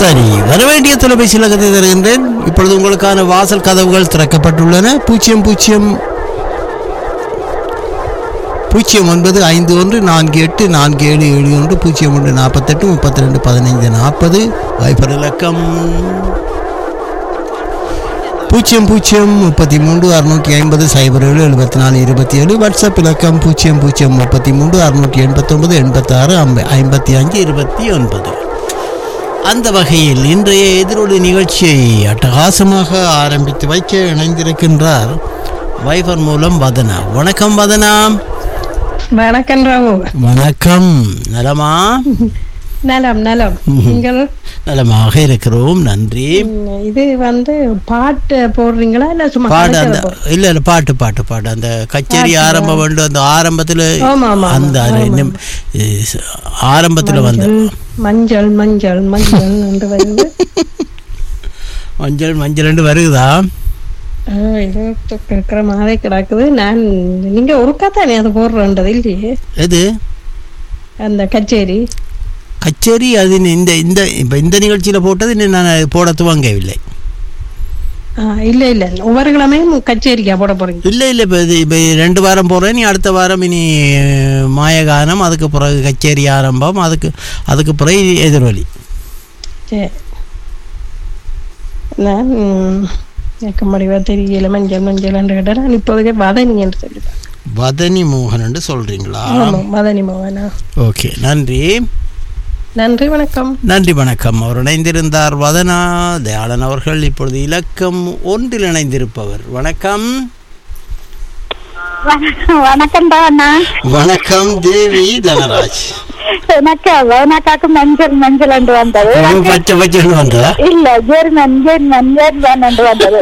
சரி வரவேண்டிய தொலைபேசி இலக்கத்தை தருகின்றேன் இப்பொழுது உங்களுக்கான வாசல் கதவுகள் திறக்கப்பட்டுள்ளன பூஜ்ஜியம் பூஜ்ஜியம் பூஜ்ஜியம் ஒன்பது ஐந்து ஒன்று நான்கு எட்டு நான்கு ஏழு ஏழு ஒன்று பூஜ்ஜியம் ஒன்று நாற்பத்தெட்டு முப்பத்தி ரெண்டு பதினைந்து நாற்பது வைபர் இலக்கம் பூஜ்ஜியம் பூஜ்ஜியம் முப்பத்தி மூன்று அறுநூற்றி ஐம்பது சைபர் ஏழு எழுபத்தி நாலு இருபத்தி ஏழு வாட்ஸ்அப் இலக்கம் பூஜ்ஜியம் பூஜ்ஜியம் முப்பத்தி மூன்று அறுநூற்றி எண்பத்தொன்பது எண்பத்தாறு ஐம்ப ஐம்பத்தி அஞ்சு இருபத்தி ஒன்பது அந்த வகையில் இன்றைய எதிரொலி நிகழ்ச்சியை அட்டகாசமாக ஆரம்பித்து வைக்க இணைந்திருக்கின்றார் வைபர் மூலம் வதனா வணக்கம் வதனா வணக்கம் ராவு வணக்கம் நலமா நலம் நலம் நீங்கள் நலமாக இருக்கிறோம் நன்றி ம், இது வந்து பாட்டு போடுறீங்களா இல்ல சும்மா பாடு அந்த கதைக்கதை போ- இல்ல இல்ல பாட்டு பாட்டு பாட்டு அந்த கச்சேரி ஆரம்பம் வந்து அந்த ஆரம்பத்துல ஆமா, ஆமா, அந்த ஆமா, இன்னும், இ- ஸ்- ஆரம்பத்துல வந்து மஞ்சள் மஞ்சள் மஞ்சள் என்று வருது மஞ்சள் மஞ்சள் வருகுதா ஆ, இது கேட்கிற மாதிரி கிடக்குது நான் நீங்க ஒருக்கா தானே அது போடுறன்றது இல்லையே எது அந்த கச்சேரி கச்சேரி அது இன்னும் இந்த இந்த இப்ப இந்த நிகழ்ச்சியில போட்டது இன்னும் நான் போட துவங்கவில்லை ஆ, இல்ல இல்ல ஒவ்வொரு கிழமையும் கச்சேரிக்கா போட போறீங்க இல்லை இல்லை இப்போ இது இப்போ ரெண்டு வாரம் போகிறேன் நீ அடுத்த வாரம் இனி அஹ், மாயகானம் அதுக்கு பிறகு கச்சேரி ஆரம்பம் அதுக்கு அதுக்கு பிறகு எதிரொலி சரி நான் ம், எனக்கு முடிவா தெரியல மஞ்சள் மஞ்சள் என்று கேட்டா நான் இப்போதைக்கு வதனி என்று சொல்லிட்டேன் வதனி மோகன் சொல்கிறீங்களா ஆமா மதனி மோகனா ஓகே நன்றி நன்றி வணக்கம் நன்றி வணக்கம் அவர் இணைந்திருந்தார் வதனா தயாளன் அவர்கள் இப்பொழுது இலக்கம் ஒன்றில் இணைந்திருப்பவர் வணக்கம் வணக்கம்டா அண்ணா வணக்கம் தேவி தனராஜ் எனக்கு வேணாக்காக்கு மஞ்சள் மஞ்சள் என்று வந்தது பச்சை பச்சை வந்ததா இல்ல ஜெர்மன் ஜெர்மன் ஜெர்மன் என்று வந்தது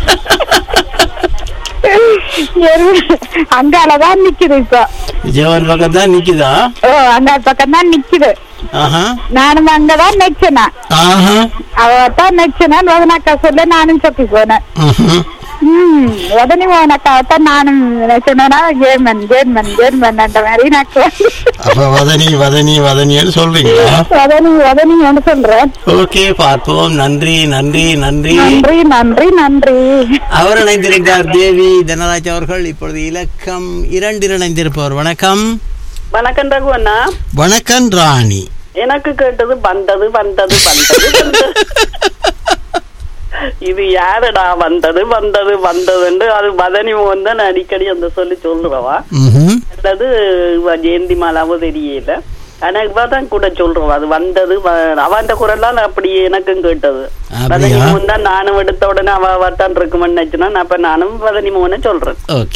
ஜெர்மன் அங்காலதான் நிக்குது இப்போ ஜெவன் பக்கம் தான் நிற்குதா ஓ அந்த பக்கம் தான் நிக்குது ஆஹா நானும் அங்கதான் நெச்சனா ஆஹா அவ தான் நெச்சனா வேணாக்கா சொல்ல நானும் சொப்பி போனேன் ம்ஹும். ம் உடனே வேணாக்காவத்தான் நானும் சொன்னா ஜெர்மன் ஜெர்மன் ஜெர்மன் அந்த மாதிரி எனக்கு அப்ப வதனி வதனி வதனின்னு சொல்றீங்களா உடனே உடனே ஒன்று சொல்றேன் ஓகே பார்ப்போம் நன்றி நன்றி நன்றி நன்றி நன்றி நன்றி அவர் இணைந்திருந்தார் தேவி தனராஜ் அவர்கள் இப்பொழுது இலக்கம் இரண்டில் இணைந்திருப்பவர் வணக்கம் வணக்கம் ரகு அண்ணா வணக்கம் ராணி எனக்கு கேட்டது வந்தது வந்தது வந்தது வந்தது. இது யாருடா வந்தது வந்தது வந்ததுன்னு அது மதனி மோகன் தான் அடிக்கடி அந்த சொல்லி சொல்றவா ம்ஹும். அல்லது இவ ஜெயந்தி மாலாவோ தெரியல ஆனா இவ தான் கூட சொல்றவா அது வந்தது வ- அவன் குரல்லாம் அப்படி எனக்கும் கேட்டது அப்படியா? மதனி மோகன் தான் நானும் எடுத்த உடனே அவ தான் இருக்குமென்னு நினைச்சுனா அப்ப நானும் மதனி மோகனை சொல்றேன் ஓகே